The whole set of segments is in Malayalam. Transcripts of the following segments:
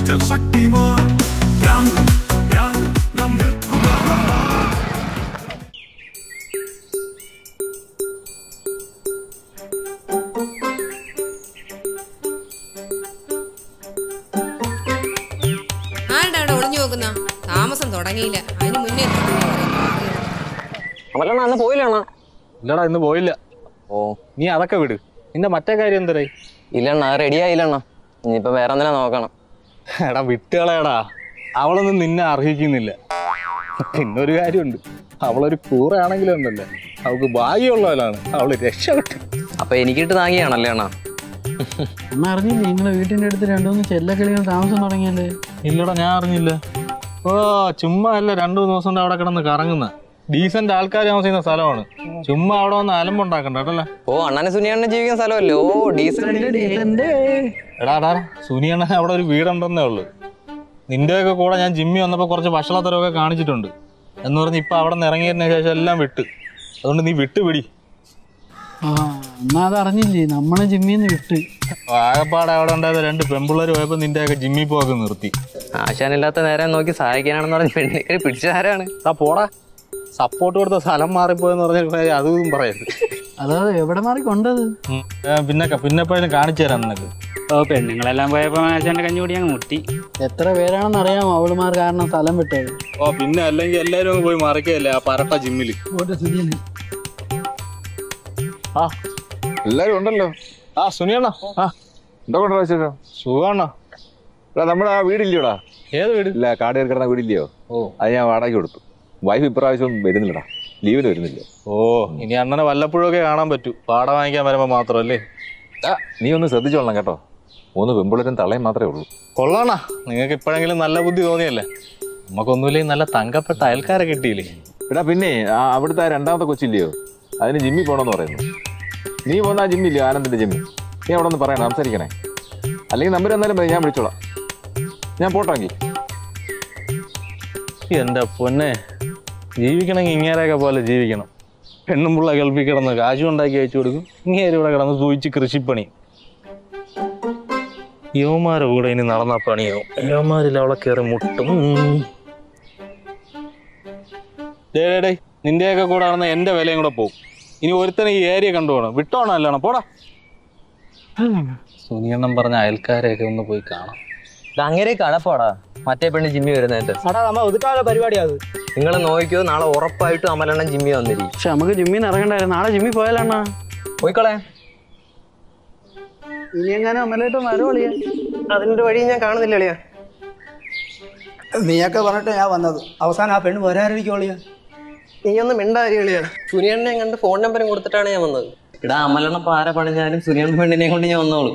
മിസ്റ്റർ ശക്തിമാൻ ഞാൻ ഞാൻ നാം നിൽക്കുക ആരുടെ അവിടെ ഒളിഞ്ഞു നോക്കുന്ന താമസം തുടങ്ങിയില്ല അതിന് മുന്നേ അമലണ്ണ അന്ന് പോയില്ലണ്ണ ഇല്ലടാ ഇന്ന് പോയില്ല ഓ നീ അതൊക്കെ വിട് നിന്റെ മറ്റേ കാര്യം എന്തരായി ഇല്ലണ്ണ റെഡി ആയില്ലണ്ണ ഇനിയിപ്പോ വേറെ എന്തിനാ നോക്കണം എടാ വിട്ടുകളയടാ അവളൊന്നും നിന്നെ അർഹിക്കുന്നില്ല പിന്നെ ഒരു കാര്യമുണ്ട് അവളൊരു കൂറയാണെങ്കിലും ഉണ്ടല്ലേ അവൾക്ക് ഭാഗ്യമുള്ളവരാണ് അവള് രക്ഷപ്പെട്ടു അപ്പൊ എനിക്കിട്ട് താങ്ങിയാണല്ലേ അണ്ണ അമ്മ അറിഞ്ഞില്ലേ നിങ്ങളെ വീട്ടിന്റെ അടുത്ത് രണ്ടുമൂന്ന് ചെല്ലക്കിളികൾ താമസം തുടങ്ങിയല്ലേ ഇല്ലടാ ഞാൻ അറിഞ്ഞില്ല ഓ ചുമ്മാ അല്ല രണ്ടു മൂന്ന് ദിവസം കൊണ്ട് അവിടെ കിടന്ന് കറങ്ങുന്ന ഡീസന്റ് ആൾക്കാർ താമസിക്കുന്ന സ്ഥലമാണ് ചുമ്മാ അവിടെ വന്ന് അലമ്പുണ്ടാക്കണ്ട കേട്ടല്ലേ ഓ അണ്ണനെ സുനിയണ്ണനെ ജീവിക്കുന്ന സ്ഥലമല്ലേ ഓ ഡീസൽ എടാ എടാ സുനിയണ്ണ അവിടെ ഒരു വീടുണ്ടെന്നേ ഉള്ളു നിന്റെയൊക്കെ കൂടെ ഞാൻ ജിമ്മി വന്നപ്പോ കുറച്ച് ഭക്ഷണത്തരമൊക്കെ കാണിച്ചിട്ടുണ്ട് എന്ന് പറഞ്ഞ് ഇപ്പൊ അവിടെ നിന്ന് ഇറങ്ങിയതിന് ശേഷം എല്ലാം വിട്ട് അതുകൊണ്ട് നീ വിട്ട് പിടി ആ എന്നാ അത് അറിഞ്ഞില്ലേ നമ്മളെ ജിമ്മിന്ന് വിട്ട് ആകപ്പാടെ അവിടെ ഉണ്ടായത് രണ്ട് പെമ്പിള്ളേർ പോയപ്പോ നിന്റെയൊക്കെ ജിമ്മി പോക്ക് നിർത്തി ആശാനില്ലാത്ത നേരം നോക്കി സഹായിക്കാനാണെന്ന് പറഞ്ഞ് പെണ്ണിനെ പിടിച്ചാരാണ് ആ പോടാ സപ്പോർട്ട് കൊടുത്ത സ്ഥലം മാറിപ്പോയെന്ന് പറഞ്ഞ അതും പറയരുത് അതാ എവിടെ മാറി കൊണ്ടത് ഉം. ഏ, പിന്നെ പിന്നെ എപ്പോഴും കാണിച്ചു തരാം നിനക്ക് ഓ പെണ്ണുങ്ങളെല്ലാം പോയപ്പോ മാച്ചാന്റെ കഞ്ഞി കൂടി അങ്ങ് മുട്ടി എത്ര പേരാണെന്ന് അറിയാമോ അവളുമാർ കാരണം സ്ഥലം വിട്ടത് ഓ പിന്നെ അല്ലെങ്കിൽ എല്ലാരും അങ്ങ് പോയി മറിക്കല്ലേ ആ പരട്ട ജിമ്മില് ആ എല്ലാരും ഉണ്ടല്ലോ ആ സുനിയണ്ണ ആ എന്തൊക്കെ വിശേഷം സുഖാണ എടാ നമ്മുടെ ആ വീടില്ലയോടാ ഏത് വീട് ഇല്ല കാട് കയറി കിടന്ന വീടില്ലയോ ഓ അത് ഞാൻ വാടകയ്ക്ക് കൊടുത്തു വൈഫ് ഇപ്രാവശ്യം വരുന്നില്ലടാ ലീവിന് വരുന്നില്ല ഓ ഇനി അണ്ണനെ വല്ലപ്പോഴൊക്കെ കാണാൻ പറ്റൂ പാട വാങ്ങിക്കാൻ വരുമ്പോ മാത്രമല്ലേ ആ, നീ ഒന്ന് ശ്രദ്ധിച്ചോളണം കേട്ടോ മൂന്ന് പെമ്പിളരും തള്ളയും മാത്രമേ ഉള്ളൂ കൊള്ളാണ നിങ്ങൾക്ക് ഇപ്പോഴെങ്കിലും നല്ല ബുദ്ധി തോന്നിയല്ലേ നമുക്കൊന്നുമില്ലെങ്കിൽ നല്ല തങ്കപ്പെട്ട അയൽക്കാരെ കിട്ടിയില്ലേ എടാ പിന്നെ ആ അവിടുത്തെ ആ രണ്ടാമത്തെ കൊച്ചില്ലയോ അതിന് ജിമ്മിൽ പോകണമെന്ന് പറയുന്നു നീ പോകുന്ന ആ ജിമ്മില്ലയോ ആനന്ദിന്റെ ജിമ്മി നീ അവിടെ ഒന്ന് പറയണം സംസാരിക്കണേ അല്ലെങ്കിൽ നമ്പർ എന്നാലും മതി ഞാൻ വിളിച്ചോളാം ഞാൻ പോട്ടെങ്കിൽ എന്റെ പൊന്നെ ജീവിക്കണമെങ്കിൽ ഇങ്ങേരെയൊക്കെ പോലെ ജീവിക്കണം പെണ്ണും പിള്ള ഗൾഫിൽ കിടന്ന് കാശും ഉണ്ടാക്കി അയച്ചു കൊടുക്കും ഇങ്ങേര് ഇവിടെ കിടന്ന് സൂചിച്ച് കൃഷിപ്പണി യുവമാരെ കൂടെ ഇനി നടന്ന പണിയാവും യുവമാരിൽ അവളെ കയറി മുട്ടും ഡേ ഡേ ഡേ നിന്റെയൊക്കെ കൂടെ നടന്ന എന്റെ വിലയും കൂടെ പോകും ഇനി ഒരുത്തനെ ഈ ഏരിയ കണ്ടുപോകണം വിട്ടോണം അല്ലാണ് പോടാ സുനിയണ്ണം പറഞ്ഞ അയൽക്കാരെയൊക്കെ ഒന്ന് പോയി കാണാം ഇത് അങ്ങനെ കടപ്പാടാ മറ്റേ പെണ്ണ് ജിമ്മി വരുന്നേറ്റ് നിങ്ങൾ നോക്കിയോ നാളെ ഉറപ്പായിട്ടും അമലണ്ണൻ ജിമ്മി വന്നിരിക്കും പക്ഷെ നമുക്ക് ജിമ്മിന്ന് ഇറങ്ങണ്ടായിരുന്നു നാളെ ജിമ്മിൽ പോയാലണ്ണ പോയിക്കളെ ഇനി എങ്ങനെ അമ്മലായിട്ട് വരോളിയാ അതിന്റെ വഴി ഞാൻ കാണുന്നില്ല എളിയാ നീയൊക്കെ പറഞ്ഞിട്ട് ഞാൻ വന്നത് അവസാനം ആ പെണ്ണ് വരാനിരിക്കോളിയാ നീ ഒന്ന് മിണ്ടാരി എളിയാ സുനിയണ്ണനെ കണ്ട് ഫോൺ നമ്പറും കൊടുത്തിട്ടാണ് ഞാൻ വന്നത് ഇടാ അമലണ്ണ പാര പണിഞ്ഞാലും സുനിയണ്ണ പെണ്ണിനെ കൊണ്ട് ഞാൻ വന്നോളൂ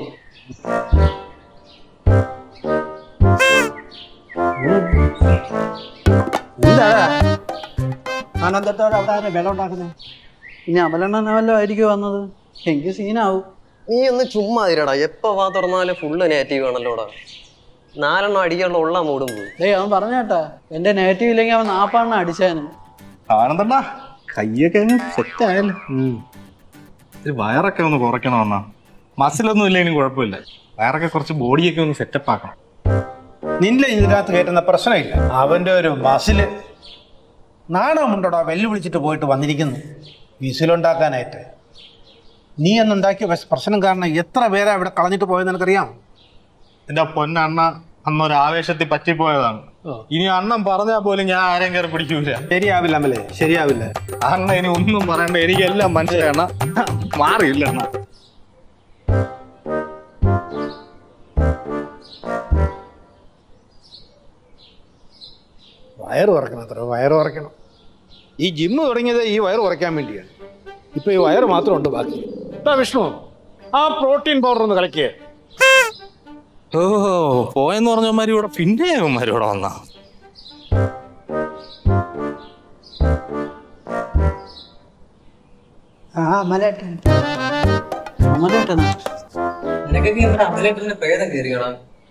എന്താ ആനന്ദത്തോടെ അവിടെ ആരാ വെള്ളം ഉണ്ടാക്കുന്നത് ഇനി അമലെണ്ണ വല്ലതും ആയിരിക്കും വന്നത് എനിക്ക് സീനാവും നീ ഒന്ന് ചുമ്മാ ഇരടാ എപ്പോ വാ തുറന്നാലും ഫുള്ള് നെഗറ്റീവ് ആണല്ലോടാ നാലെണ്ണം അടിക്കാനുള്ള ഉള്ള മൂടും പോയി ഏയ് അവൻ പറഞ്ഞേട്ടാ എന്റെ നെഗറ്റീവ് ഇല്ലെങ്കിൽ അവൻ നാപ്പാണെന്ന് അടിച്ചേന് ആനന്ദണ്ണ കയ്യൊക്കെ അങ്ങ് സെറ്റ് ആയല്ലോ ഒരു വയറൊക്കെ ഒന്ന് കുറയ്ക്കണമെന്നാ മസിലൊന്നും ഇല്ലെങ്കിലും കുഴപ്പമില്ല വയറൊക്കെ കുറച്ച് ബോഡിയൊക്കെ ഒന്ന് സെറ്റപ്പ് ആക്കണം നിന്നെ ഇതിനകത്ത് കയറ്റുന്ന പ്രശ്നമില്ല അവന്റെ ഒരു മസില് നാണമുണ്ടോടാ വെല്ലുവിളിച്ചിട്ട് പോയിട്ട് വന്നിരിക്കുന്നു വിസിലുണ്ടാക്കാനായിട്ട് നീ അന്നുണ്ടാക്കിയ പ്രശ്- പ്രശ്നം കാരണം എത്ര പേരാ ഇവിടെ കളഞ്ഞിട്ട് പോയെന്ന് നിനക്കറിയാം എന്റെ പൊന്നണ്ണ അന്നൊരു ആവേശത്തിൽ പറ്റിപ്പോയതാണ് ഇനി അണ്ണൻ പറഞ്ഞാൽ പോലും ഞാൻ ആരെയും കയറി പിടിക്കൂല ശരിയാവില്ല അമലെ ശരിയാവില്ല അണ്ണ ഇനി ഒന്നും പറയണ്ട എനിക്കെല്ലാം മനസ്സിലാണ് മാറിയില്ല അണ്ണ വയറ് കുറയ്ക്കണം അത്ര വയറ് കുറയ്ക്കണം ഈ ജിമ്മ് തുടങ്ങിയത് ഈ വയറ് കുറയ്ക്കാൻ വേണ്ടിയാണ് ഇപ്പൊ ഈ വയറ് മാത്രം ഉണ്ട് ബാക്കി എടാ വിഷ്ണു ആ പ്രോട്ടീൻ പൗഡർ ഒന്ന് കളിക്കേ ഓ പോയെന്ന് പറഞ്ഞവന്മാര് ഇവിടെ പിന്നെ അവന്മാര് ഇവിടെ വന്നാ ആ അമലേട്ടൻ അമലേട്ടനാ നിനക്കൊക്കെ ഇവിടെ അമലേട്ടന്റെ പേദം കയറിയോടാ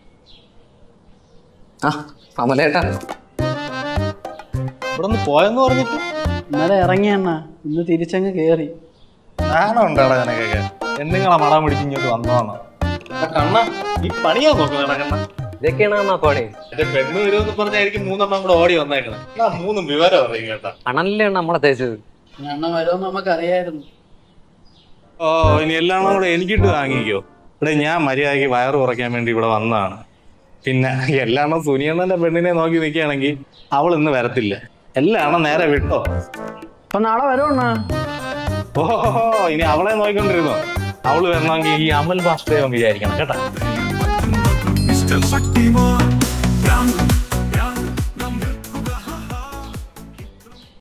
ആ അമലേട്ടാ ഇവിടെ നിന്ന് പോയെന്ന് പറഞ്ഞിട്ട് ഇന്നലെ ഇറങ്ങിയണ്ണ ഇന്ന് തിരിച്ചങ്ങ് കേറി ഞാനും ഉണ്ടാടാ നിനക്കൊക്കെ എന്തെങ്കിലും മടം പിടിച്ച് ഇങ്ങോട്ട് വന്നതാണ് കണ്ണ ഈ പണിയാ നോക്കുന്നതാ കണ്ണ ഇതൊക്കെയാണ് അണ്ണാ പണി എന്റെ പെണ്ണ് വരുമെന്ന് പറഞ്ഞായിരിക്കും മൂന്നെണ്ണം കൂടെ ഓടി വന്നേക്കണം എന്നാ മൂന്നും വിവരം അറിയും കേട്ടാ അണല്ലേ നമ്മളെ തേച്ചത് എണ്ണ വരുമെന്ന് നമുക്ക് അറിയായിരുന്നു ഓ ഇനി എല്ലാം കൂടെ എനിക്കിട്ട് വാങ്ങിക്കോ ഇവിടെ ഞാൻ മര്യാദയ്ക്ക് വയറ് കുറയ്ക്കാൻ വേണ്ടി ഇവിടെ വന്നതാണ് പിന്നെ എല്ലാം സുനിയണ്ണന്റെ പെണ്ണിനെ നോക്കി നിൽക്കുകയാണെങ്കിൽ അവൾ ഇന്ന് വരത്തില്ല എല്ലാം നേരെ വിട്ടോ അപ്പൊ നാളെ വരുമണ്ണ ഓഹോ ഇനി അവളെ നോക്കിക്കൊണ്ടിരുന്നോ അവള് വരണമെങ്കിൽ ഈ അമൽ ബാഷ്പേയം വിചാരിക്കണം കേട്ടാ Mr. Shaktiman, Ram